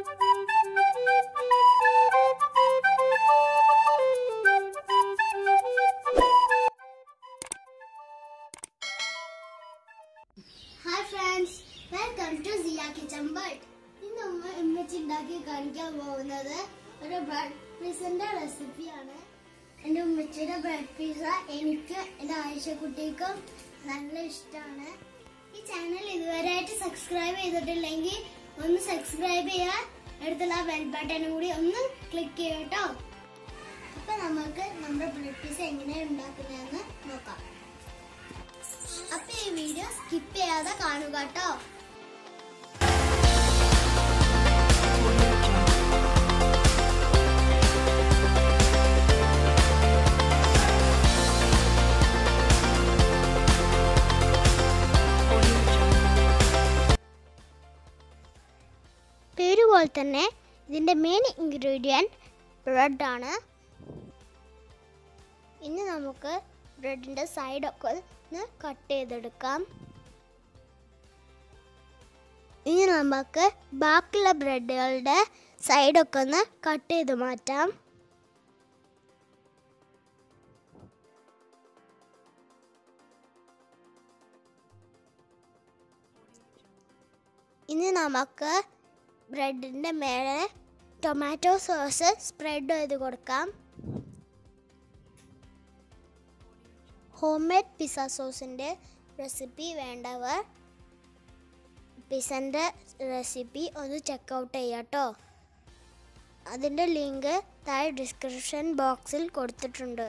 hi friends welcome to Siya kitchen ബർഡ് ഇന്ന് ഉമ്മ ഉമ്മച്ചി ഉണ്ടാക്കി കാണിക്കാൻ പോകുന്നത് ഒരു ബ്രെഡ് പിസന്റെ റെസിപ്പിയാണ് എൻ്റെ ഉമ്മച്ചിയുടെ ബ്രെഡ് പിസ എനിക്ക് എൻ്റെ ആയിഷക്കുട്ടിക്കും നല്ല ഇഷ്ടമാണ് ഈ ചാനൽ ഇതുവരെയായിട്ട് സബ്സ്ക്രൈബ് ചെയ്തിട്ടില്ലെങ്കിൽ ഒന്ന് സബ്സ്ക്രൈബ് ചെയ്യുക അടുത്തുള്ള ബെൽ ബട്ടണും കൂടി ഒന്ന് ക്ലിക്ക് ചെയ്യുക കേട്ടോ അപ്പൊ നമുക്ക് നമ്മുടെ ബ്രെഡ് പിസ എങ്ങനെയാണ് ഉണ്ടാക്കുന്നതെന്ന് നോക്കാം അപ്പൊ ഈ വീഡിയോ സ്കിപ്പ് ചെയ്യാതെ കാണുക കേട്ടോ പേര് പോലെ തന്നെ ഇതിന്റെ മെയിൻ ഇൻഗ്രീഡിയൻറ്റ് ബ്രെഡാണ് ഇനി നമുക്ക് ബ്രെഡിന്റെ സൈഡൊക്കെ ഒന്ന് കട്ട് ചെയ്തെടുക്കാം ഇനി നമുക്ക് ബാക്കിയുള്ള ബ്രെഡുകളുടെ സൈഡൊക്കെ ഒന്ന് കട്ട് ചെയ്ത് മാറ്റാം ഇനി നമുക്ക് ബ്രെഡിൻ്റെ മേലെ ടൊമാറ്റോ സോസ് സ്പ്രെഡ് ചെയ്ത് കൊടുക്കാം ഹോം മെയ്ഡ് പിസ്സ സോസിൻ്റെ റെസിപ്പി വേണ്ടവർ പിസൻ്റെ റെസിപ്പി ഒന്ന് ചെക്കൗട്ട് ചെയ്യാട്ടോ അതിൻ്റെ ലിങ്ക് താഴെ ഡിസ്ക്രിപ്ഷൻ ബോക്സിൽ കൊടുത്തിട്ടുണ്ട്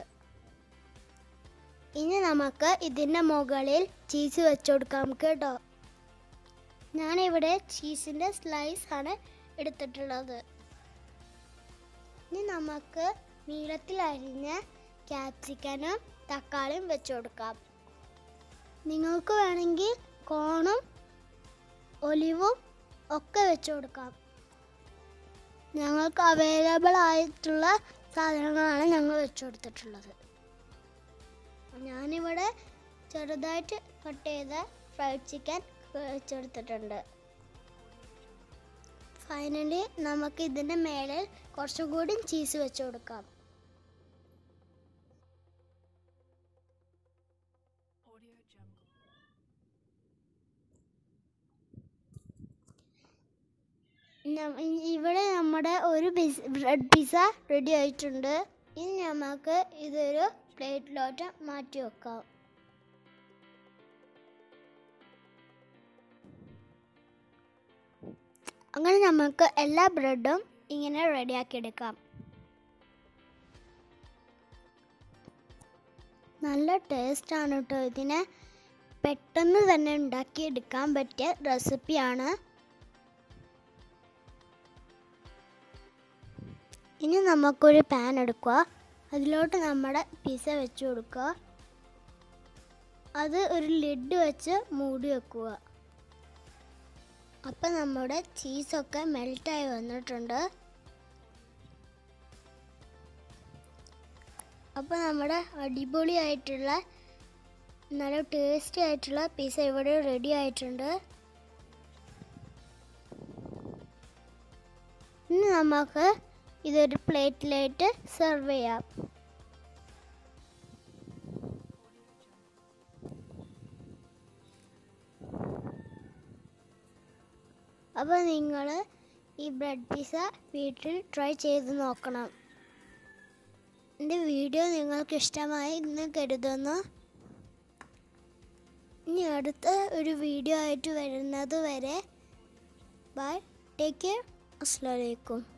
ഇനി നമുക്ക് ഇതിൻ്റെ മുകളിൽ ചീസ് വെച്ച് കൊടുക്കാം കേട്ടോ ഞാനിവിടെ ചീസിൻ്റെ സ്ലൈസ് ആണ് എടുത്തിട്ടുള്ളത് ഇനി നമുക്ക് നീളത്തിൽ അരിഞ്ഞ ക്യാപ്സിക്കനും തക്കാളിയും വെച്ച് കൊടുക്കാം നിങ്ങൾക്ക് വേണമെങ്കിൽ കോണും ഒലിവും ഒക്കെ വെച്ച് കൊടുക്കാം ഞങ്ങൾക്ക് അവൈലബിൾ ആയിട്ടുള്ള സാധനങ്ങളാണ് ഞങ്ങൾ വെച്ച് കൊടുത്തിട്ടുള്ളത് ഞാനിവിടെ ചെറുതായിട്ട് കട്ട് ചെയ്ത ഫ്രൈഡ് ചിക്കൻ വെച്ചെടുത്തിട്ടുണ്ട് ഫൈനലി നമുക്ക് ഇതിൻ്റെ മേലെ കുറച്ചും കൂടി ചീസ് വെച്ച് കൊടുക്കാം നം- ഇവിടെ നമ്മുടെ ഒരു ബ്രെഡ് പിസ്സ റെഡി ആയിട്ടുണ്ട് ഇനി നമുക്ക് ഇതൊരു പ്ലേറ്റിലോട്ട് മാറ്റി വെക്കാം അങ്ങനെ നമുക്ക് എല്ലാ ബ്രെഡും ഇങ്ങനെ റെഡിയാക്കി എടുക്കാം നല്ല ടേസ്റ്റാണ് കേട്ടോ ഇതിനെ പെട്ടെന്ന് തന്നെ ഉണ്ടാക്കിയെടുക്കാൻ പറ്റിയ റെസിപ്പിയാണ് ഇനി നമുക്കൊരു പാൻ എടുക്കുക അതിലോട്ട് നമ്മുടെ പിസ്സ വെച്ച് കൊടുക്കുക അത് ഒരു ലിഡ് വെച്ച് മൂടി വെക്കുക അപ്പം നമ്മുടെ ചീസൊക്കെ മെൽറ്റായി വന്നിട്ടുണ്ട് അപ്പോൾ നമ്മുടെ അടിപൊളിയായിട്ടുള്ള നല്ല ടേസ്റ്റി ആയിട്ടുള്ള പിസ്സ ഇവിടെ റെഡി ആയിട്ടുണ്ട് ഇനി നമുക്ക് ഇതൊരു പ്ലേറ്റിലായിട്ട് സെർവ് ചെയ്യാം അപ്പോൾ നിങ്ങൾ ഈ ബ്രെഡ് പിസ്സ വീട്ടിൽ ട്രൈ ചെയ്ത് നോക്കണം എൻ്റെ വീഡിയോ നിങ്ങൾക്ക് ഇഷ്ടമായി എന്ന് കരുതുന്നു ഇനി അടുത്ത ഒരു വീഡിയോ ആയിട്ട് വരുന്നത് വരെ ബൈ ടേക്ക് കെയർ അസ്സലാമു അലൈക്കും